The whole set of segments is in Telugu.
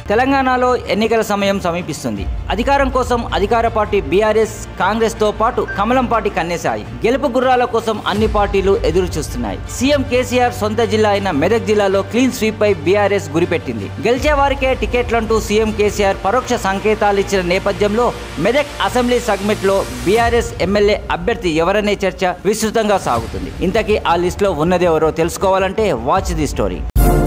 తెలంగాణలో ఎన్నికల సమయం సమీపిస్తుంది అధికారం కోసం అధికార పార్టీ బీఆర్ఎస్ కాంగ్రెస్ తో పాటు కమలం పార్టీ కన్నేశాయి గెలుపు గుర్రాల కోసం అన్ని పార్టీలు ఎదురు చూస్తున్నాయి సీఎం కేసీఆర్ సొంత జిల్లా అయిన మెదక్ జిల్లాలో క్లీన్ స్వీప్ పై బీఆర్ఎస్ గురిపెట్టింది గెలిచే వారికే టికెట్లంటూ సీఎం కేసీఆర్ పరోక్ష సంకేతాలు ఇచ్చిన నేపథ్యంలో మెదక్ అసెంబ్లీ సెగ్మెంట్ లో బీఆర్ఎస్ ఎమ్మెల్యే అభ్యర్థి ఎవరనే చర్చ విస్తృతంగా సాగుతుంది ఇంతకీ ఆ లిస్ట్ లో ఉన్నదెవరో తెలుసుకోవాలంటే వాచ్ ది స్టోరీ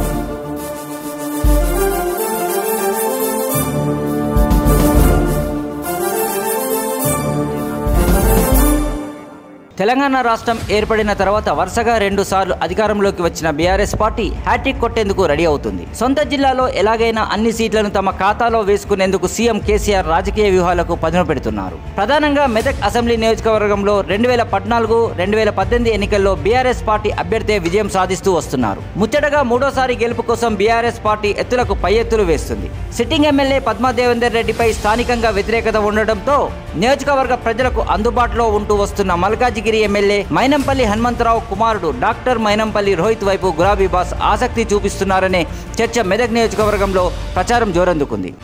తెలంగాణ రాష్ట్రం ఏర్పడిన తర్వాత వరుసగా రెండు సార్లు అధికారంలోకి వచ్చిన బీఆర్ఎస్ పార్టీ హ్యాట్రిక్ కొట్టేందుకు రెడీ అవుతుంది సొంత జిల్లాలో ఎలాగైనా అన్ని సీట్లను తమ ఖాతాలో వేసుకునేందుకు సీఎం కేసీఆర్ రాజకీయ వ్యూహాలకు పదును పెడుతున్నారు ప్రధానంగా మెదక్ అసెంబ్లీ నియోజకవర్గంలో రెండు వేల పద్నాలుగు రెండు వేల పద్దెనిమిది ఎన్నికల్లో బీఆర్ఎస్ పార్టీ అభ్యర్థి విజయం సాధిస్తూ వస్తున్నారు ముచ్చటగా మూడోసారి గెలుపు కోసం బీఆర్ఎస్ పార్టీ ఎత్తులకు పై ఎత్తులు వేస్తుంది సిట్టింగ్ ఎమ్మెల్యే పద్మాదేవేందర్ రెడ్డిపై స్థానికంగా వ్యతిరేకత ఉండడంతో నియోజకవర్గ ప్రజలకు అందుబాటులో ఉంటూ వస్తున్న మల్కాజిగిరి ఎమ్మెల్యే మైనంపల్లి హనుమంతరావు కుమారుడు డాక్టర్ మైనంపల్లి రోహిత్ వైపు గులాబీ బాస్ ఆసక్తి చూపిస్తున్నారనే చర్చ మెదక్ నియోజకవర్గంలో ప్రచారం జోరందుకుంది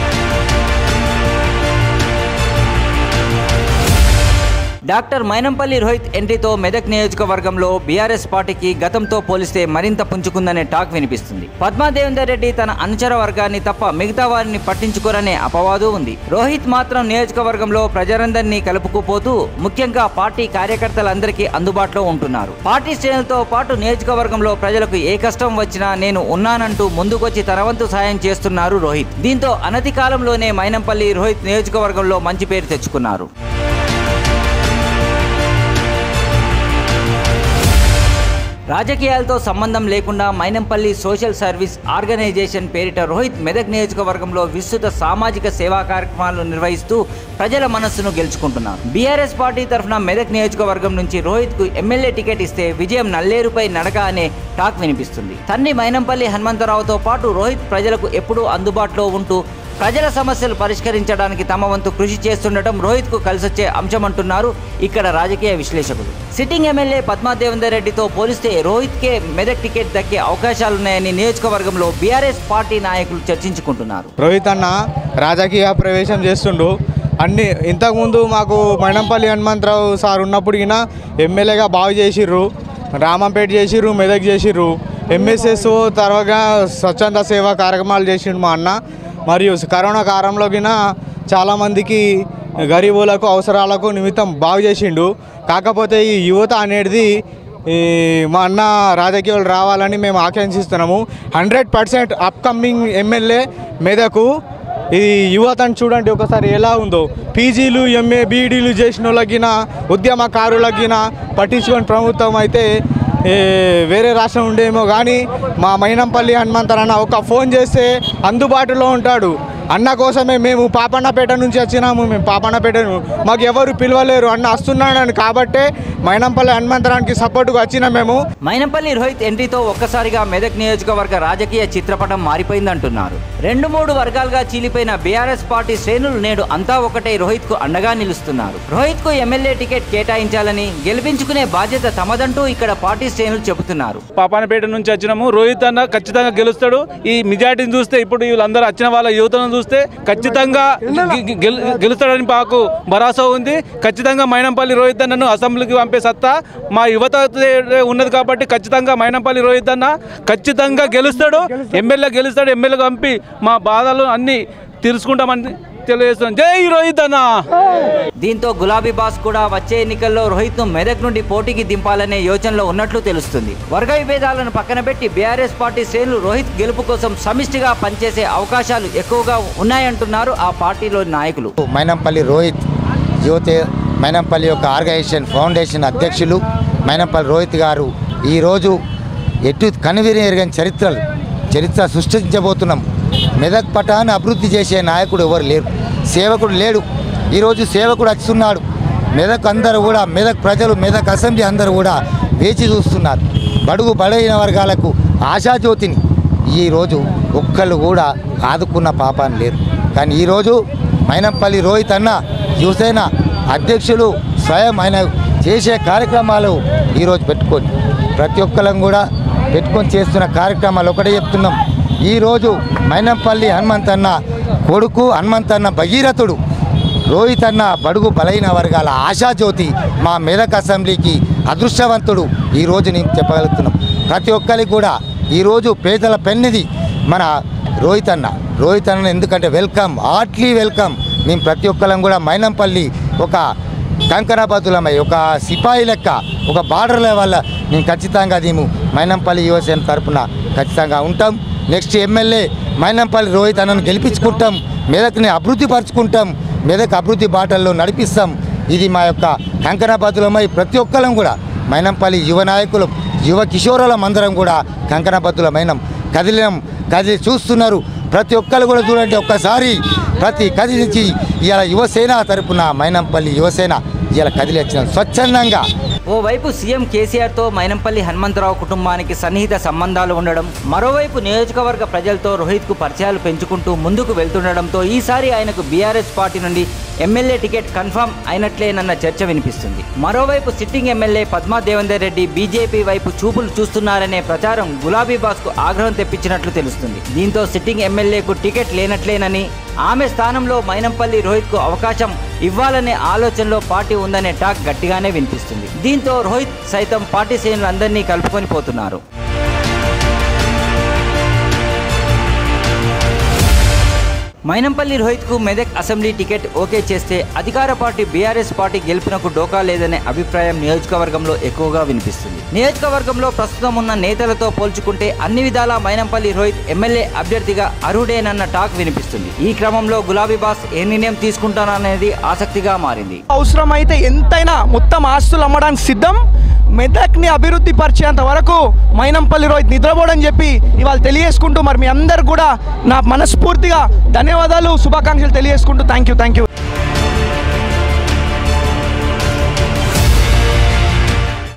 డాక్టర్ మైనంపల్లి రోహిత్ ఎంట్రీతో మెదక్ నియోజకవర్గంలో బీఆర్ఎస్ పార్టీకి గతంతో పోలిస్తే మరింత పుంజుకుందనే టాక్ వినిపిస్తుంది పద్మాదేవేందర్ రెడ్డి తన అనుచర వర్గాన్ని తప్ప మిగతా వారిని పట్టించుకోరనే అపవాదు ఉంది రోహిత్ మాత్రం నియోజకవర్గంలో ప్రజలందరినీ కలుపుకుపోతూ ముఖ్యంగా పార్టీ కార్యకర్తలందరికీ అందుబాటులో ఉంటున్నారు పార్టీ శ్రేణులతో పాటు నియోజకవర్గంలో ప్రజలకు ఏ కష్టం వచ్చినా నేను ఉన్నానంటూ ముందుకొచ్చి తన వంతు సాయం చేస్తున్నారు రోహిత్ దీంతో అనతి కాలంలోనే మైనంపల్లి రోహిత్ నియోజకవర్గంలో మంచి పేరు తెచ్చుకున్నారు రాజకీయాలతో సంబంధం లేకుండా మైనంపల్లి సోషల్ సర్వీస్ ఆర్గనైజేషన్ పేరిట రోహిత్ మెదక్ నియోజకవర్గంలో విస్తృత సామాజిక సేవా కార్యక్రమాలు నిర్వహిస్తూ ప్రజల మనస్సును గెలుచుకుంటున్నారు బీఆర్ఎస్ పార్టీ తరఫున మెదక్ నియోజకవర్గం నుంచి రోహిత్ కు ఎమ్మెల్యే టికెట్ ఇస్తే విజయం నల్లేరుపై నడక అనే టాక్ వినిపిస్తుంది తండ్రి మైనంపల్లి హనుమంతరావుతో పాటు రోహిత్ ప్రజలకు ఎప్పుడూ అందుబాటులో ఉంటూ ప్రజల సమస్యలు పరిష్కరించడానికి తమ వంతు కృషి చేస్తుండటం రోహిత్ కు కలిసొచ్చే అంశమంటున్నారు ఇక్కడ రాజకీయ విశ్లేషకులు సిట్టింగ్ ఎమ్మెల్యే పద్మాదేవేందర్ రెడ్డితో పోలిస్తే రోహిత్ కే మెదక్ టికెట్ దక్కే అవకాశాలున్నాయని నియోజకవర్గంలో బీఆర్ఎస్ పార్టీ నాయకులు చర్చించుకుంటున్నారు రోహిత్ అన్న రాజకీయ ప్రవేశం చేస్తుండు అన్ని ఇంతకుముందు మాకు మైనంపల్లి హనుమంతరావు సార్ ఉన్నప్పుడు ఈయన ఎమ్మెల్యేగా బాగు చేసిర్రు రామంపేట చేసిర్రు మెదక్ చేసిర్రు ఎంఎస్ఎస్ తర్వాత స్వచ్ఛంద సేవా కార్యక్రమాలు చేసిండు మా అన్న మరియు కరోనా కాలంలో గిన చాలామందికి గరీబులకు అవసరాలకు నిమిత్తం బాగు చేసిండు కాకపోతే ఈ యువత అనేది ఈ మా అన్న రాజకీయాలు రావాలని మేము ఆకాంక్షిస్తున్నాము hundred percent upcoming MLA Medak ఈ యువతను చూడండి ఒకసారి ఎలా ఉందో పీజీలు ఎంఏ బీఈడీలు చేసిన వాళ్ళకిన ఉద్యమకారులకిన పట్టించుకొని ప్రభుత్వం అయితే ఏ, వేరే రాష్ట్రం ఉండేమో కానీ మా మైనంపల్లి హనుమంతరన్న ఒక ఫోన్ చేస్తే అందుబాటులో ఉంటాడు అన్న కోసమే మేము పాపన్నపేట నుంచి వచ్చినాము మేము పాపన్నపేట మాకు ఎవరు పిలవలేరు అన్న వస్తున్నాడని కాబట్టే మైనంపల్లి హనుమంతరానికి సపోర్టుగా వచ్చిన మేము మైనంపల్లి రోహిత్ ఎంట్రీతో ఒక్కసారిగా మెదక్ నియోజకవర్గ రాజకీయ చిత్రపటం మారిపోయిందంటున్నారు రెండు మూడు వర్గాలుగా చీలిపోయిన బీఆర్ఎస్ పార్టీ శ్రేణులు నేడు అంతా ఒకటే రోహిత్ కు అండగా నిలుస్తున్నారు రోహిత్ కు ఎమ్మెల్యే టికెట్ కేటాయించాలని గెలిపించుకునే బాధ్యత తమదంటూ ఇక్కడ పార్టీ శ్రేణులు చెబుతున్నారు పాపానపేట నుంచి వచ్చినాము రోహిత్ అన్న ఖచ్చితంగా గెలుస్తాడు ఈ మెజార్టీని చూస్తే ఇప్పుడు వీళ్ళందరూ వచ్చిన వాళ్ళ యువతను చూస్తే ఖచ్చితంగా గె- గెలు- గెలుస్తాడని మాకు భరోసా ఉంది ఖచ్చితంగా మైనంపల్లి రోహిత్ అన్నను అసెంబ్లీకి పంపే సత్తా మా యువత ఉన్నది కాబట్టి ఖచ్చితంగా మైనంపల్లి రోహిత్ అన్న ఖచ్చితంగా గెలుస్తాడు ఎమ్మెల్యే గెలుస్తాడు ఎమ్మెల్యే పంపి మా బాధలు అన్ని తీర్చుకుంటామని తెలియజేస్తున్నాం జై రోహిత్ అన్న దీంతో గులాబీ బాస్ కూడా వచ్చే ఎన్నికల్లో రోహిత్ ను మెదక్ నుండి పోటీకి దింపాలనే యోచనలో ఉన్నట్లు తెలుస్తుంది వర్గ విభేదాలను పక్కన పెట్టి బీఆర్ఎస్ పార్టీ శ్రేణులు రోహిత్ గెలుపు కోసం సమిష్టిగా పనిచేసే అవకాశాలు ఎక్కువగా ఉన్నాయంటున్నారు ఆ పార్టీలోని నాయకులు మైనంపల్లి రోహిత్ యువతే మైనంపల్లి యొక్క ఆర్గనైజేషన్ ఫౌండేషన్ అధ్యక్షులు మైనంపల్లి రోహిత్ గారు ఈరోజు ఎటు కనివిరి ఎరగని చరిత్రలు చరిత్ర సృష్టించబోతున్నాం మెదక్ పటాన్ని అభివృద్ధి చేసే నాయకుడు ఎవరు లేరు సేవకుడు లేడు ఈరోజు సేవకుడు వస్తున్నాడు మెదక్ అందరూ కూడా మెదక్ ప్రజలు మెదక్ అసెంబ్లీ అందరూ కూడా వేచి చూస్తున్నారు బడుగు బలైన వర్గాలకు ఆశాజ్యోతిని ఈరోజు ఒక్కళ్ళు కూడా ఆదుకున్న పాపాన్ని లేరు కానీ ఈరోజు మైనంపల్లి రోహిత్ అన్న యువసేన అధ్యక్షులు స్వయం ఆయన చేసే కార్యక్రమాలు ఈరోజు పెట్టుకొని ప్రతి ఒక్కరం కూడా పెట్టుకొని చేస్తున్న కార్యక్రమాలు ఒకటే చెప్తున్నాం ఈరోజు మైనంపల్లి హనుమంతన్న కొడుకు హనుమంతన్న భగీరథుడు రోహిత్ అన్న బడుగు బలైన వర్గాల ఆశాజ్యోతి మా మెదక్ అసెంబ్లీకి అదృష్టవంతుడు ఈరోజు నేను చెప్పగలుగుతున్నాం ప్రతి ఒక్కరికి కూడా ఈరోజు పేదల పెన్నిది మన రోహిత్ అన్న రోహిత్ అన్న ఎందుకంటే వెల్కమ్ హార్ట్లీ వెల్కమ్ మేము ప్రతి ఒక్కరం కూడా మైనంపల్లి ఒక కంకణబద్దులమై ఒక సిపాయి లెక్క ఒక బార్డర్ లెవెల్ మేము ఖచ్చితంగా దీము మైనంపల్లి యువసేన తరపున ఖచ్చితంగా ఉంటాం నెక్స్ట్ ఎమ్మెల్యే మైనంపల్లి రోహిత్ అన్నను గెలిపించుకుంటాం మెదక్ని అభివృద్ధి పరుచుకుంటాం మెదక్ అభివృద్ధి బాటల్లో నడిపిస్తాం ఇది మా యొక్క కంకణబద్దులమై ప్రతి ఒక్కరం కూడా మైనంపల్లి యువ నాయకులు యువ కిషోరులం అందరం కూడా కంకణబద్దులమైనం కదిలినం కదిలి చూస్తున్నారు ప్రతి ఒక్కరు కూడా చూడండి ఒక్కసారి ప్రతి కదిలించి ఇవాళ యువసేన తరపున మైనంపల్లి యువసేన ఇవాళ కదిలి వచ్చిన స్వచ్ఛందంగా ఓవైపు సీఎం కేసీఆర్తో మైనంపల్లి హనుమంతరావు కుటుంబానికి సన్నిహిత సంబంధాలు ఉండడం మరోవైపు నియోజకవర్గ ప్రజలతో రోహిత్కు పరిచయాలు పెంచుకుంటూ ముందుకు వెళ్తుండడంతో ఈసారి ఆయనకు బీఆర్ఎస్ పార్టీ నుండి ఎమ్మెల్యే టికెట్ కన్ఫర్మ్ అయినట్లేనన్న చర్చ వినిపిస్తుంది మరోవైపు sitting MLA Padma Devender Reddy BJP వైపు చూపులు చూస్తున్నారనే ప్రచారం గులాబీ బాస్కు ఆగ్రహం తెప్పించినట్లు తెలుస్తుంది దీంతో సిట్టింగ్ ఎమ్మెల్యేకు టికెట్ లేనట్లేనని ఆమె స్థానంలో మైనంపల్లి రోహిత్కు అవకాశం ఇవ్వాలనే ఆలోచనలో పార్టీ ఉందనే టాక్ గట్టిగానే వినిపిస్తుంది దీంతో రోహిత్ సైతం పార్టీ శ్రేణులందరినీ కలుపుకొని పోతున్నారు మైనంపల్లి రోహిత్కు మెదక్ అసెంబ్లీ టికెట్ ఓకే చేస్తే అధికార పార్టీ బీఆర్ఎస్ పార్టీ గెలుపునకు డోకా లేదనే అభిప్రాయం నియోజకవర్గంలో ఎక్కువగా వినిపిస్తుంది నియోజకవర్గంలో ప్రస్తుతం ఉన్న నేతలతో పోల్చుకుంటే అన్ని విధాలా మైనంపల్లి రోహిత్ ఎమ్మెల్యే అభ్యర్థిగా అర్హుడేనన్న టాక్ వినిపిస్తుంది ఈ క్రమంలో గులాబీ బాస్ ఏ నిర్ణయం తీసుకుంటాననేది ఆసక్తిగా మారింది అవసరమైతే ఎంతైనా మొత్తం ఆస్తులు అమ్మడానికి సిద్ధం మెదక్ని అభివృద్ధి పరిచేంత వరకు మైనంపల్లి రోహిత్ నిద్రపోడని చెప్పి ఇవాళ తెలియజేసుకుంటూ మరి మీ అందరు కూడా నా మనస్ఫూర్తిగా ధన్యవాదాలు శుభాకాంక్షలు తెలియజేసుకుంటూ థ్యాంక్ యూ థ్యాంక్ యూ